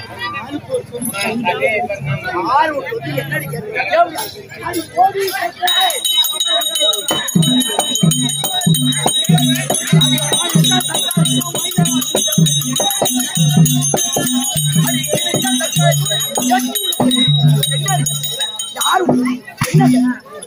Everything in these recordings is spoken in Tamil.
ஆறு ஒரு சொத்து என்னடி கேட்கறீங்க? அது போடி கேட்கறேன். யாரு என்ன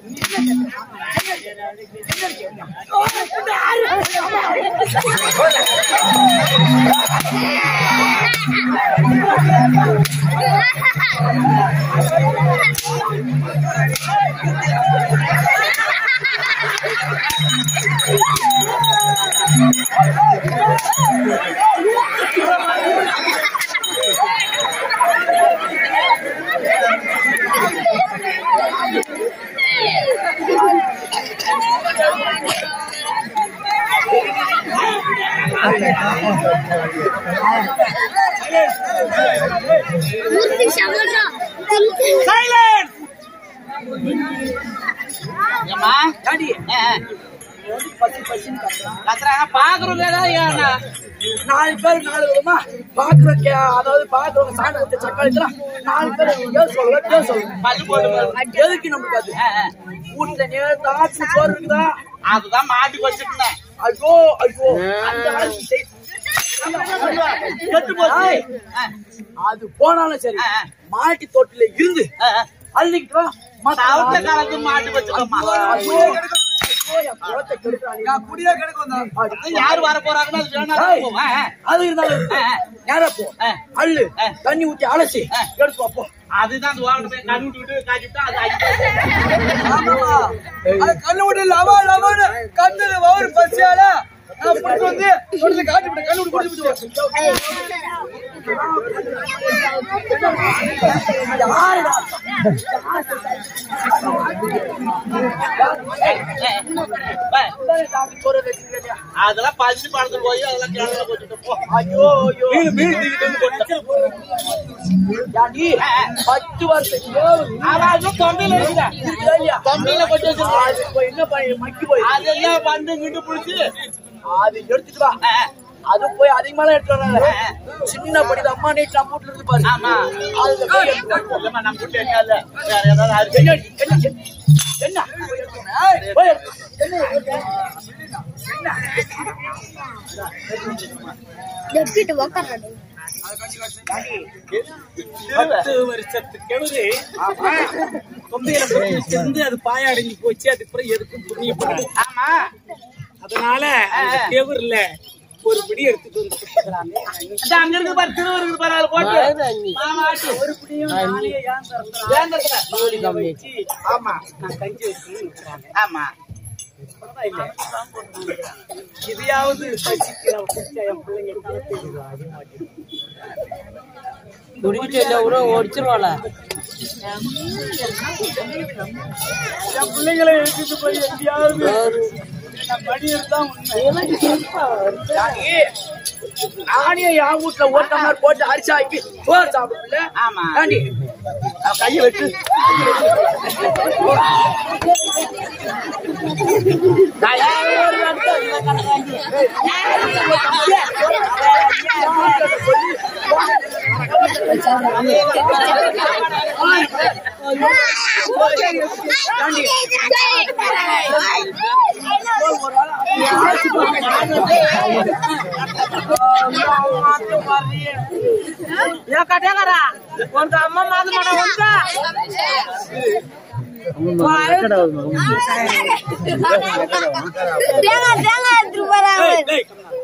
மூர்த்தி சமோசா ஏம்மா டாடி ஆ, ஆ. பசி பசின்னு கத்துறான். கத்துறாங்க பாக்குறவங்க ஏதாவது ஏன்னா நாலு பேர் நாலு விதமா பாக்குற கே- அதாவது பாக்குறவங்க சாணி வச்ச சக்காளி நாலு பேர் ஏன் சொல்ல ஏன் சொல்ல பல்லு போட்டு பாரு. எதுக்கு நமக்கு அது ஆ, ஆ. வீட்டுல நேரத்து ஆச்சு சோறு இருக்குதா அதுதான் மாட்டுக்கு வச்சுருந்தேன் ஐயோ ஐயோ அந்த ஆளுக்கு செய்- கெட்டு போச்சு. ஆ, அது போனாலும் சரி ஆ, ஆ. மாட்டி தோட்டில இருந்து ஆ, ஆ. அள்ளிக்கிட்டு வா. மத்த சவுத்த நாள் காலத்து மாட்டுக்கு வச்சுக்கோமா ஐயோ, ஐயோ, என் குலத்தை கெடுக்கிறானே. அடி. யாரு வர போறாங்கன்னு அது வேணா ஏய், போவோம். ஆ, ஆ. அது இருந்தாலும் ஆ, ஆ. நேரா போ ஆ. அள்ளு ஆ. தண்ணி ஊத்தி அலசி ஆ. எடுத்து வா, போ அதுதான் அந்த வாங்கிட்டு போய் கண்ணு விட்டு காட்டிவிட்டா அது அடிக்க கண்ணு விட்டு லவா லவான்னு கண்ணுல ஒரு பசியால வந்து வந்து காட்டி விட்டு கண்ணு விட்டு குடிச்சு அதெல்லாம் பதிச்சு படத்து போய் அதெல்லாம் கிணறுல போட்டுட்டு போ ஐயோ ஐயோ மீன் மீன் தூக்கிட்டு வந்து போட்டேன் யாண்டி, பத்து வருஷம் அவன் இன்னும் தொண்டையில இருக்குதா இருக்குதா இல்லையா? தொண்டையில கொட்டி வச்சிருக்கான் அது இப்ப என்ன பண்ணி மக்கி போய் அதெல்லாம் வந்து இங்கிட்டு பிடிச்சி அது எடுத்துட்டு வா அது போய் அதிகமாலாம் எடுத்து வராங்க சின்ன படி அம்மா நீட் நம்ம வீட்டுல இருந்து பாரு ஆமா. அதுல போய் எடுத்து வா. இல்லம்மா நம்ம வீட்டு எங்க இல்ல வேற ஏதாவது அரிசி என்னடி, என்ன என்ன ஏய், போய் எடுத்து வா. என்ன எப்பிட்டு உக்காரடு பத்து வருஷத்து கிழவு கொந்தையில போய் வச்சிருந்து அது பாய அடைஞ்சு போச்சு அதுக்கப்புறம் எதுக்கும் புண்ணியப்படாது ஆமா அதனால அந்த கேவர்ல ஒரு பிடி எடுத்துட்டு வந்து கொடுத்துக்கிறாங்க. அந்த அங்க இருக்கு பாரு திருவூர் இருக்கு பாரு அதுல போட்டு மாமா ஆட்டு ஒரு பிடியும் நானே ஏன் தரேன்? ஏன் இருக்கிற? ஜோலியில வச்சு ஆமா நான் கஞ்சி வச்சுன்னு இருக்கிறாங்க. ஆமா பரவாயில்ல. இதையாவது பசிக்கிற குடிச்சா என் பிள்ளைங்க கலத்து என் பிள்ளைங்களை எடுத்துட்டு போய் எங்கேயாவது நான் படி எடுத்தா உண்மை யாண்டி, நானே என் வீட்டுல ஒரு டம்ளர் போட்டு அரிசி ஆக்கி சோறு சாப்பிடல ஆமா. ஆண்டி கையை வெட்டு ಒಂದು ಅಮ್ಮ ಮಾತು ಮಾಡ ಅಂತ தேங்காய் தேங்காய் எடுத்துட்டு போறாங்க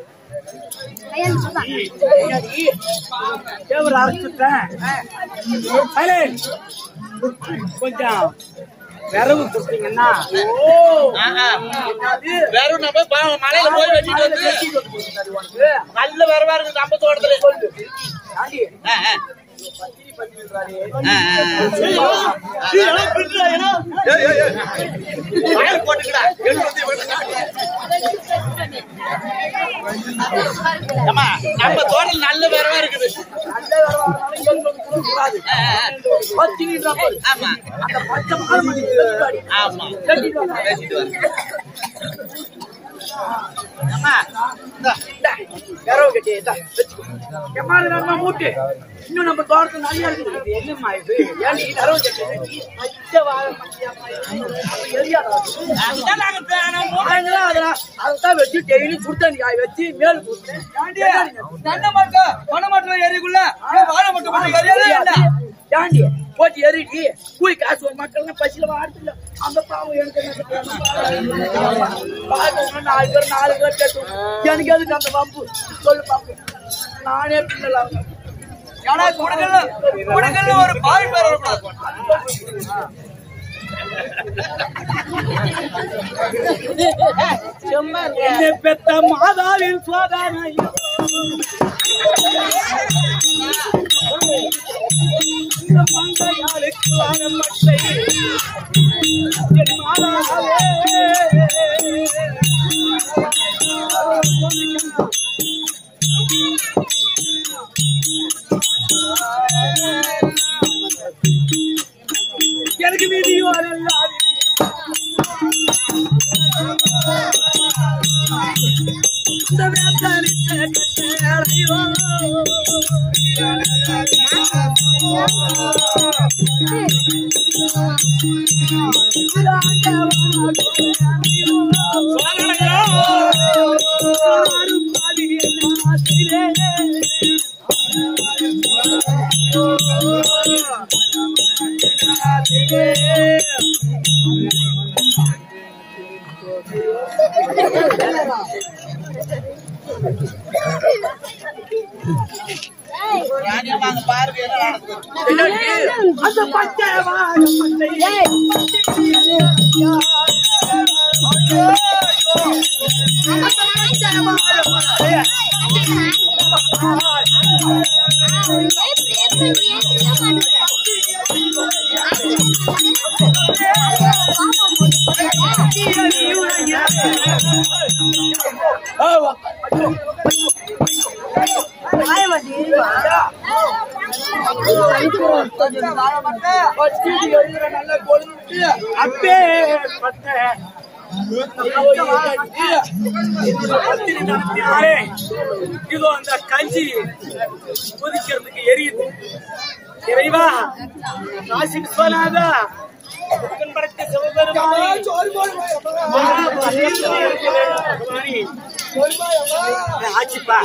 கேவர அரைச்சுட்டேன் சைலண்ட். கொஞ்சம் விரவு கொடுத்தீங்கன்னா வேற நம்ம பா- மலையில போய் வச்சுட்டு வந்து நல்ல வரவா இருக்கு நம்ம தோட்டத்துல ஆண்டி ஆ, ஆ. ஆ, ஆ, ஆ. வாயில போட்டுக்கடா. அம்மா, நம்ம தோட்டம் நல்ல வரவா இருக்குது நல்ல வேலை வாங்கினாலும் ஏழு மணிக்கு கூட கூடாது. ஆ, ஆ. பத்தினின்றா பாரு. ஆமா அந்த பச்சை பால் மணி கட்டுப்பாடி. ஆமா கட்டிட்டு வாங்க. பேசிட்டு வரேன். அம்மா இந்தா. விரவு கட்டி இந்தா, வச்சுக்கோ. எம்மாடி நம்ம மூட்டு இன்னும் நம்ம தோட்டத்துல நிறைய இருக்குது இது என்னம்மா இது ஏன் நீ விரவு கட்டி வச்சு, பச்சை வாழை மட்டியாம்மா இது? அப்ப எரியாதா? அதான் நாங்க பேணும். அதனால அதெல்லாம் அதைத்தான் வச்சு டெய்லி சுடுதண்ணி காய வச்சு மேல் போட்டு தென்னை மரத்தை, பனை மரத்துல ஏறிக்குள்ள, ஏன் வாழை மட்டும் போட்டு எறியவே இல்ல? ஏண்டி போட்டு எறிடி கூலி காசு ஒரு மக்கள் பசியில வாடுல அந்த பாவம் எனக்கு என்ன பார்க்கணும் நாலு பேர் நாலு பேர் கேட்கும் எனக்கு எதுக்கு அந்த பம்பு சொல்லு பாம்பு நானே பின்னலாம் ஏன்னா குடங்கள்ல குடங்கள்ல ஒரு பாவி பேர் வரக்கூடாது என்னை பெத்த மாதாவின் சோதனை இந்த மங்கையாளுக்கு வாழப்பட்டை என் மாதாவே எனக்கு விதியோ அல்லாது இந்த வேதனித்த கட்டளையோ வாங்க பாருங்க என்ன நடக்குது அந்த பச்சை வாழப்பட்டை நல்ல கொழுந்து அப்பே பட்ட பத்திரி நடத்தினாலே இதோ அந்த கஞ்சி கொதிக்கிறதுக்கு எரியுது இறைவா காசி விஸ்வநாதா புத்தன் படைத்த சிவபெருமானே. பகவானே, ஆச்சிப்பா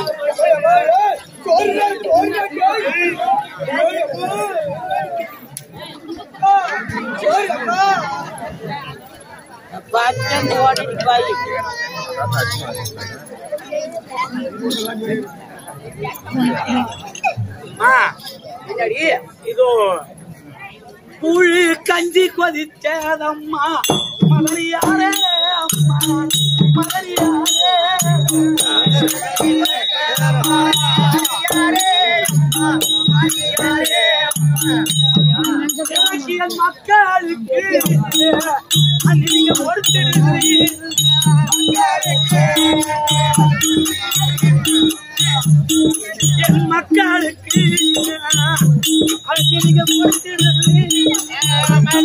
அம்மா, என்னடி இதோ புழு கஞ்சி கொதிச்சதம்மா மலரியாரே அம்மா மலரியாரே என் மக்களுக்கு அன்னை நீங்க பொறுத்திருக்கிறீர்கள் என் மக்களுக்கு அன்னை நீங்க பொறுத்திருக்கிறீர்கள்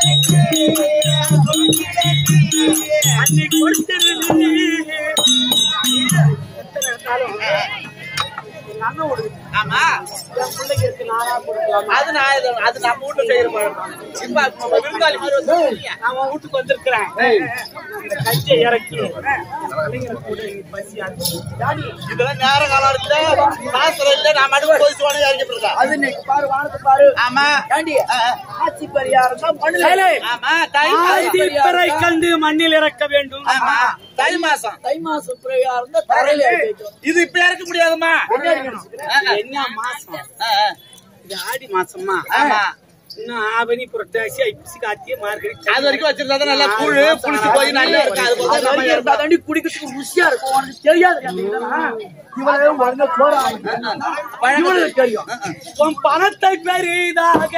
அன்னை கொடுத்திருக்கிறீர்கள் எத்தனை காலம் எங்க அண்ணன் ஒரு ஆமா என் பிள்ளைக்கு இருக்கு நானா கொடுக்கலாம் அது நான் இது- அது நம்ம வீட்டுல செய்யற பழக்கம் இப்ப நம்ம விருந்தாளி மாதிரி வந்து சொல்றீங்க. நான் உன் வீட்டுக்கு வந்திருக்கிறேன் இந்த கஞ்சியை இறக்கி பிள்ளைங்களுக்கு கூட இன்னைக்கு பசி ஆகுது. டாடி, இதெல்லாம் நேர காலம் இல்ல சாஸ்திரம் இல்ல நான் மட்டும் போய் சோழ இறக்கிட்டு இருக்கேன் அது இன்னைக்கு பாரு வானத்தை பாரு ஆமா ஏண்டி ஆட்சி பரிகாரம் தான் மண்ணுல ஏலே, ஆமா தை ஆதி மாசம் பிறை கண்டு மண்ணில் இறக்க வேண்டும் ஆமா தை மாசம் தை மாசம் பிரகாரம் தான் தரையில இறக்கி வைக்கணும். இது இப்ப இறக்க முடியாதுமா என்ன இருக்கணும்? என்ன மாசம் ஆ, ஆ. இது ஆடி மாசமா ஆமா இன்னும் ஆவணி புரட்டாசி ஐப்பசி கார்த்திகை மார்கழி அது வரைக்கும் வச்சிருந்தா தான் நல்லா கூழு புளிச்சு போய் நல்லா இருக்கும் அது போது அது நம்ம வரைக்கும் இருந்தா இறப்போம். தாண்டி குடிக்கிறதுக்கு ருசியா இருக்கும் உனக்கு தெரியாது இவளே ஒழுங்கா சோறாங்க இவனுக்கு தெரியும் உன் பணத்தை பெரிதாக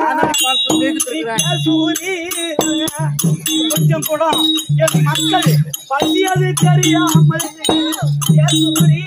சூரி கொஞ்சம் கூட என் மக்கள் பள்ளியது தெரியாமல் சூரி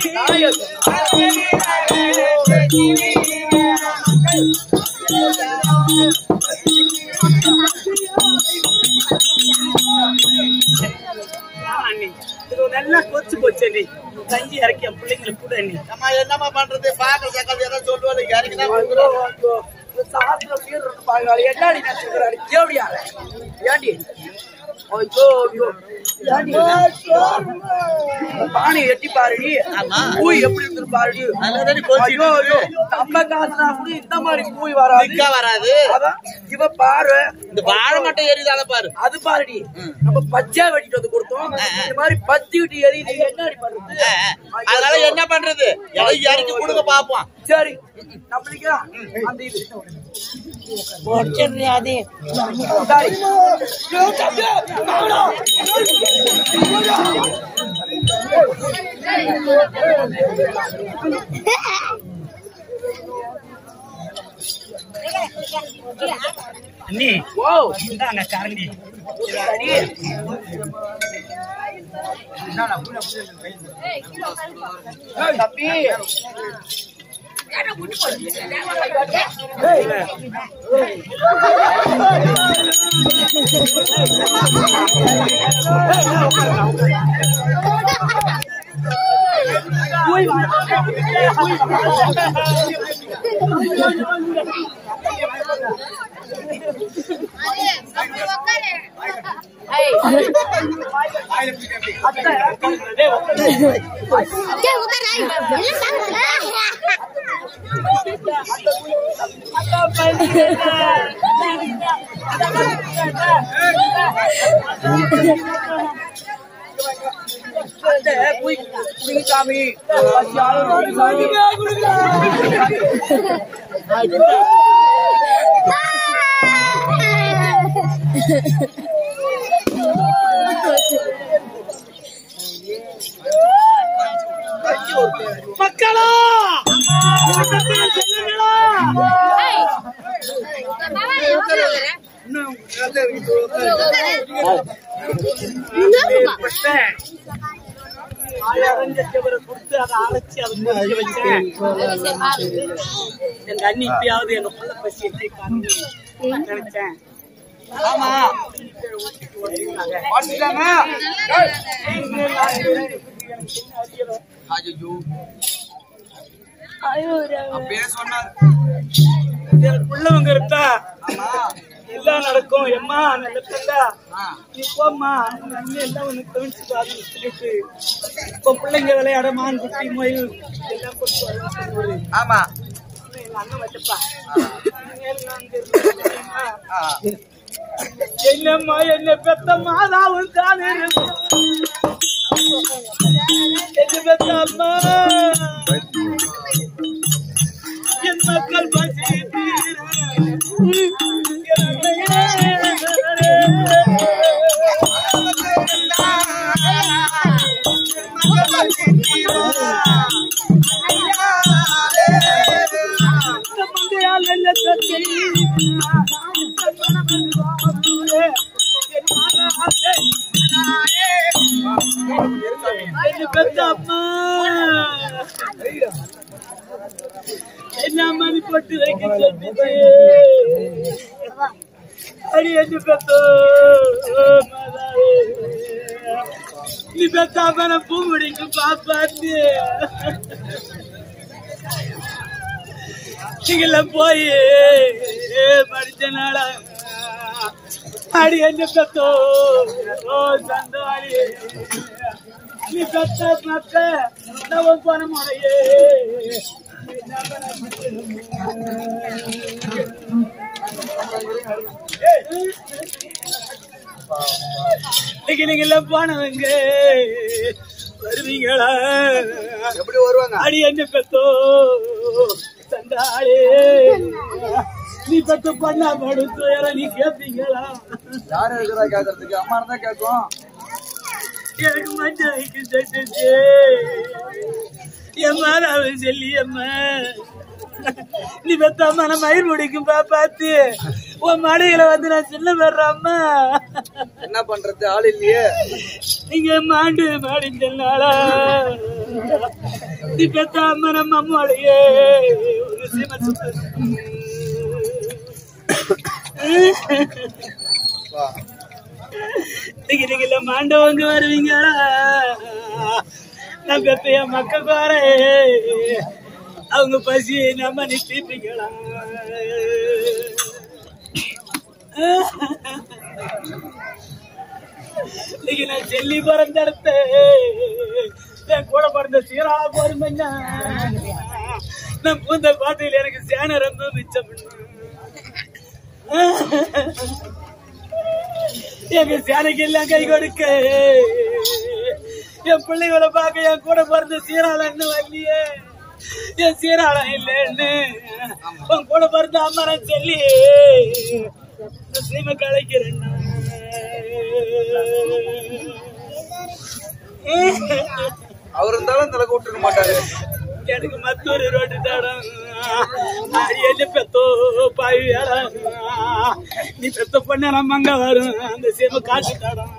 அண்ணி இது நல்லா கொச்சு போச்சு நீ கஞ்சி இறக்கி என் பிள்ளைங்களுக்கு கூட நீ அம்மா என்னம்மா பண்றது பாக்குற சக்கல் ஏதாவது சொல்லுவாரு இறங்கிதான் ஐயோ, ஐயோ. இந்த சாத்துல நீர் இருக்கு பாருங்க. என்னடி நினைச்சுக்கிறாரு? தேவடியால. ஏண்டி? ஐயோ, ஐயோ. ஏண்டி? இந்த பானையை எட்டி பாருடி. ஆமா. பூய் எப்படி இருக்குது பாருடி. அதுலதானே கொதிச்சிட்டு ஐயோ, ஐயோ. நம்ம காசுனா கூட இந்த மாதிரி பூய் வராது. நிக்கா வராது அதான் இவ பாரு இந்த வாழை மட்டும் எரியுது அதை பாரு அது பாருடி நம்ம பச்சை வெட்டிட்டு வந்து கொடுத்தோம் இந்த மாதிரி பத்திக்கிட்டு எரியுது என்னடி பண்றது அதனால என்ன பண்றது எல்லாம் இறக்கி கொடுக்க பாப்போம் சரி நம்மளுக்கு அந்த இது சரி. அண்ணி ஓ இந்தாங்க கரண்டி சரி. தம்பி அந்த குய் குடிக்காமி மக்களா ஆயிரம் செவரை கொடுத்து அதை அரைச்சி அதை முடிக்க வச்சேன் எங்க அண்ணி இப்பயாவது எங்க புள்ள பசி எப்படி காரணம் நினைச்சேன் ஆமா வந்துட்டாங்க ஐயோ அப்பயே சொன்னார் எனக்கு உள்ளவங்க இருந்தா எல்லாம் நடக்கும் எம்மா நல்ல பிள்ளை நீ போம்மா உங்க அண்ணன் எல்லாம் உனக்கு கவனிச்சுக்காதுன்னு சொல்லிட்டு இப்போ பிள்ளைங்க விளையாட மான் குட்டி மொயில் எல்லாம் கொண்டு வரேன்னு சொல்லுவாரு ஆமா எங்க அண்ணன் வச்சப்பா என்னம்மா என்ன பெத்த மாதாவும் தானே என்ன பெத்த அம்மா என் மக்கள் பசி என்ன மணி போட்டு வைக்க சொல்லிட்டு அடி என்ன பெத்தோ மாதாவே. நீ பெத்தாம நான் பூ முடிக்கு பாப்பாத்து நீங்கெல்லாம் போய் மடிச்சனால அடி என்ன பெத்தோ ஓ சந்தாடி நீ பெத்த மத்த நம்ம போன முறையே இன்னைக்கு நீங்க எல்லாம் போனவங்க வருவீங்களா எப்படி வருவாங்க அடி என்ன பெத்தோ சண்டாளே நீ பெத்த பண்ணா படுத்து நீ கேப்பீங்களா யாரு இருக்கிறா கேக்குறதுக்கு அம்மா இருந்தா கேட்கும் எனக்கு மஞ்சள் வைக்க சட்டுச்சு எம்மா நான் சொல்லி அம்மா நீ பெத்த அம்மா நான் மயிர் முடிக்கும் பாத்து உன் மடியில வந்து நான் சின்ன பெற அம்மா என்ன பண்றது ஆள் இல்லையே நீங்க மாண்டு மாடிஞ்சனால நீ பெத்த அம்மா நம்ம அம்மாளையே ஒரு சீமை சுத்தம் நீங்க நீங்க மாண்டவங்க வருவீங்களா நான் பெத்த என் மக்க கோர அவங்க பசி நம்ம நிறுத்திக்கலாம் இன்னைக்கு நான் செல்லி பிறந்த இடத்த என் கூட பிறந்த சீரா பொறுமைங்க நான் பூந்த கோட்டையில் எனக்கு சேனை ரொம்ப மிச்சம் எங்க சேனைக்கு எல்லாம் கை கொடுக்க என் பிள்ளைகளை பார்க்க என் கூட பிறந்த சீராளம் இன்னும் வரலையே என் சீராளம் இல்லைன்னு உன் கூட பிறந்த அம்மா நான் சொல்லி சீமை கலைக்கிறேன் அவர் இருந்தாலும் தலை விட்டுருக்க மாட்டாரு எனக்கு மத்தொரு ரோட்டு தடம் அடி என்ன பெத்தோ பாய் வேலை நீ பெத்த பொண்ண நம்ம அங்க வரும் அந்த சேம காட்டு தடம்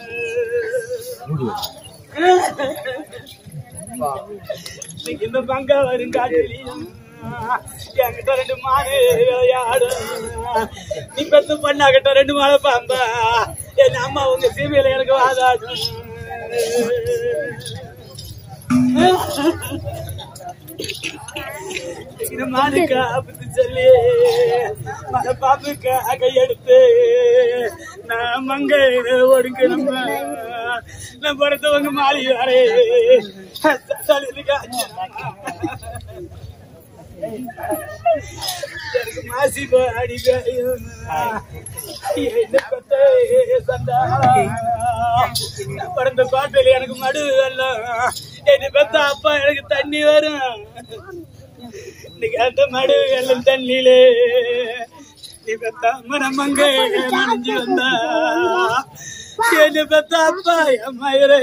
இன்னைக்கு இந்த பங்க வரும் காட்டுலயும் என்கிட்ட ரெண்டு மாடு விளையாடும் நீ பெத்த பொண்ணாகிட்ட ரெண்டு மாலை பாம்பா என் அம்மா உங்க சீமையில எனக்கு வாதாடும் இது மானுக்கு ஆபத்து சொல்லி மன பாப்புக்கு கையெடுத்து நான் மங்க ஒடுக்கணும் நான் படுத்தவங்க மாறி வரே எனக்கு மாசி பாடி பிறந்த பாட்டில் எனக்கு மடு எல்லாம் என்னை பெத்த அப்பா எனக்கு தண்ணி வரும் இன்னைக்கு அந்த மடு எல்லாம் தண்ணியிலே நீ பெத்த அம்மா நம்மங்க நனைஞ்சு வந்தா என்னை பெத்த அப்பா எம்மாயிரே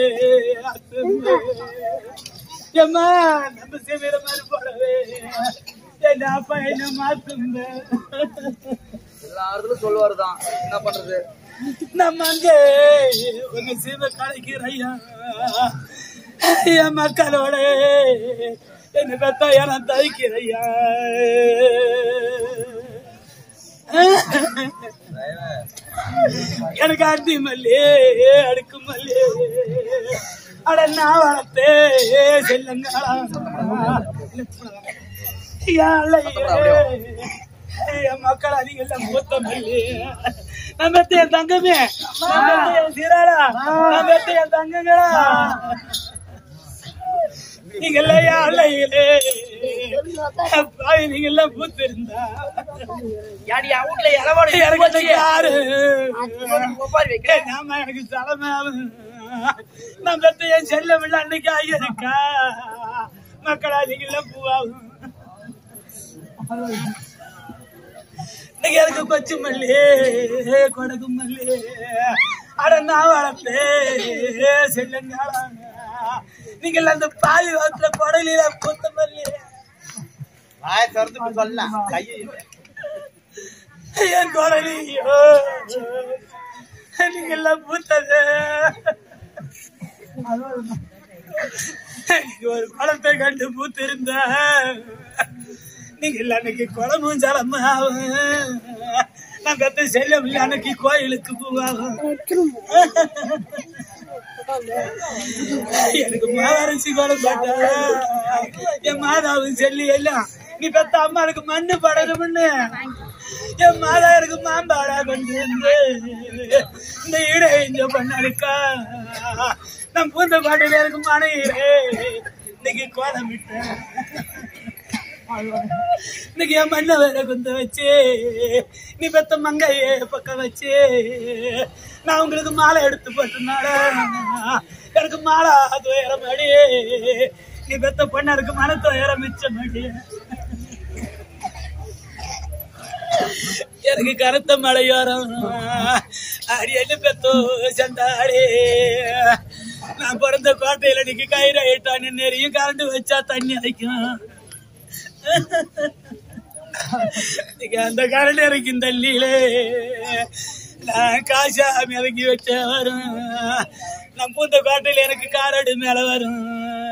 எம்மா நம்ம சேவிர மாதிரி போடவே என் அப்பா என்ன மாத்துங்க எல்லா இடத்துலயும் சொல்லுவாரு தான் என்ன பண்றது நம்ம அங்க உங்க சீம கலைக்கிறையா என் மக்களோட என்ன பெத்தா என தைக்கிறையா எனக்கு அடி மல்லி அடுக்கு மல்லி அட நான் வளர்த்தே செல்லுங்களா என் மக்கள் அதிகம் மூத்த மல்லி நான் பெத்த என் தங்கமே நான் பெத்த என் சீராளா நான் பெத்த என் தங்கங்களா நீங்க இல்லையா அல்லையிலே நீங்க எல்லாம் பூத்து இருந்தா யாடி என் வீட்டுல இளவாடு எனக்கு யாரு ஒப்பாரி வைக்க ஏய், நாம எனக்கு தலைமை நான் பெத்த என் செல்ல விழா அன்னைக்கு ஐயருக்கா மக்களா நீங்க எல்லாம் பூவாகும் இன்னைக்கு எனக்கு கொச்சு மல்லி கொடகு மல்லி அட நான் வளர்த்தே செல்லுங்களா நீங்கள் அந்த பாதி வாரத்துல கொடலில கொத்த மல்லி வாய திறந்து சொல்லலாம் கையை என் கொடலியோ நீங்க எல்லாம் பூத்தது நீங்க ஒரு குளத்தை கண்டு பூத்து இருந்த நீங்க இல்ல அன்னைக்கு குளமும் ஜலமாவும் நான் பெத்த செல்லம் இல்ல அன்னைக்கு கோயிலுக்கு போவாகும் எனக்கு மாதரசி கோலம் போட்டா என் மாதாவும் செல்லி எல்லாம் நீ பெத்த அம்மாவுக்கு மண்ணு படணும்னு என் மாதா எனக்கு மாம்பாடா கொண்டு வந்து இந்த ஈட இஞ்ச பண்ணாருக்கா நான் பூந்த பாட்டில எனக்கு மனையிலே இன்னைக்கு கோலம் விட்டேன் இன்னைக்கு என் மண்ணை வேற குந்த வச்சு நீ பெத்த மங்கையே பக்கம் வச்சு நான் உங்களுக்கு மாலை எடுத்து போட்டனால எனக்கு மாலை துயரம் அடி நீ பெத்த பொண்ணருக்கு மன துயரம் மிச்சம் அடி எனக்கு கருத்த மலையோரம் அடி என்ன பெத்தோ சண்டாடி நான் பிறந்த கோட்டையில இன்னைக்கு கயிறு ஆயிட்டான்னு நெறியும் கரண்ட் வச்சா தண்ணி அரைக்கும் இன்னைக்கு அந்த கரண்ட் இறக்கும் தள்ளியிலே நான் காசாமி இறங்கி வச்ச வரும் நான் பூந்த கோட்டையில எனக்கு காரடு மேல வரும்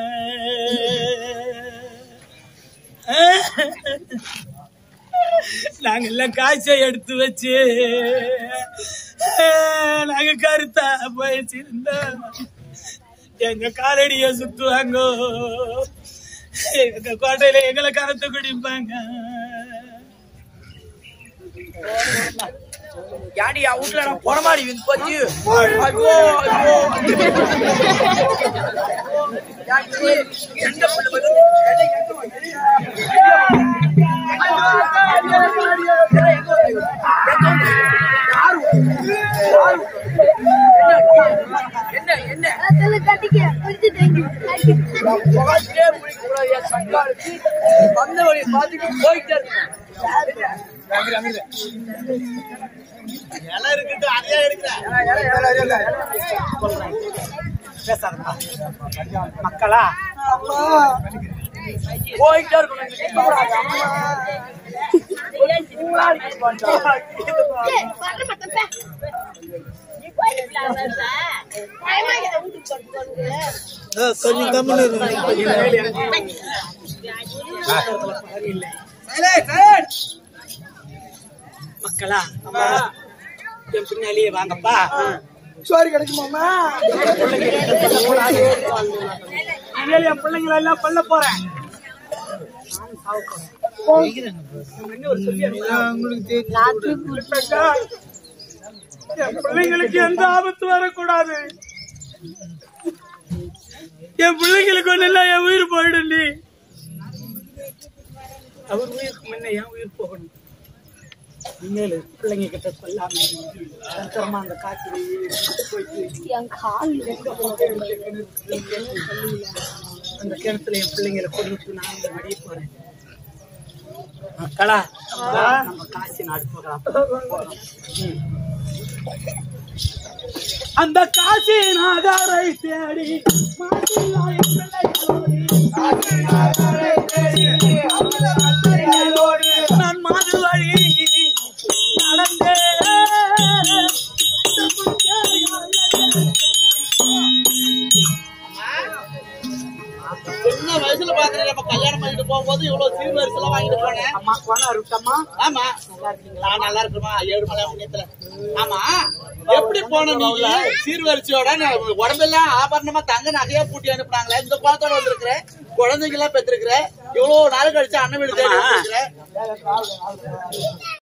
நாங்க எல்லாம் காய்ச்சை எடுத்து வச்சு நாங்க கருத்தா போயிச்சிருந்தோம் எங்க காலடிய சுத்துவாங்க எங்க கோட்டையில எங்களை கரத்து குடிப்பாங்க ஏன்டி என் வீட்டுல நான் பொறமாடி வந்து போச்சு ஐயோ ஐயோ ஏன்டி, எந்த புள்ள வருது? எதை எங்க வருது? ஐயோ, ஐயோ, ஐயோ, ஐயோ, எதை எங்க வருது? எங்க வருது? யாரு? யாரு? என்ன என்ன அதில் கட்டிக்க கொஞ்சம் தேங்கி வாழ்க்கையே பிடிக்க கூடாது என் சங்காளுக்கு வந்த வழி பார்த்துட்டு போயிட்டே இருக்கணும் இலை இருக்கட்டும் அதையா எடுக்கிறேன் பேசாதப்பா மக்களா போயிட்டே இருக்கணும் இங்க நிக்க கூடாது. அம்மா. முன்னாடி நிக்க மாட்டோம். வர மாட்டேன் நீ போயிட்டு வீட்டுக்கு போட்டு கொஞ்சம் கம்மி மக்களா என் பின்னாலேயே வாங்கப்பா சோறு கிடைக்குமாமா இனிமேல் என் பிள்ளைங்களை எல்லாம் கொல்ல போறேன் நானும் சாவ போறேன். உங்க என்ன ஒரு சொல்லி அக்கா, என் பிள்ளைங்களுக்கு எந்த ஆபத்து வரக்கூடாது என் பிள்ளைங்களுக்கு ஒண்ணு இல்ல என் உயிர் போயிடும் நீ அவர் உயிருக்கு முன்ன என் உயிர் போகணும் இனிமேல் பிள்ளைங்க கிட்ட சொல்லாம சீக்கிரமா அந்த காசு போயிட்டு என் கால் அந்த கிணத்துல என் பிள்ளைங்களை கொண்டு நான் இங்க மடிய போறேன் மக்களா நம்ம காசி நாடு போகலாம் ம். அந்த காசி நாகாரை தேடி மாசிலாய் பிள்ளைகளோடு நான் மாது வழி நடந்தேன் சின்ன வயசுல பாக்குறேன் நம்ம கல்யாணம் பண்ணிட்டு போகும்போது இவ்வளவு சீர் வரிசைலாம் வாங்கிட்டு போனேன் அம்மா போனா இருக்கம்மா ஆமா நான் நல்லா இருக்குமா ஏழு மலை புண்ணியத்துல ஆமா எப்படி போன நீ சீர்வரிசையோட நான் உடம்பெல்லாம் ஆபரணமா தங்க நகையா பூட்டி அனுப்புனாங்களே இந்த குளத்தோட வந்திருக்கிற குழந்தைங்க எல்லாம் பெற்றிருக்கிற இவ்வளவு நாள் கழிச்சு அண்ணன் வீடு தேடி வந்திருக்கிற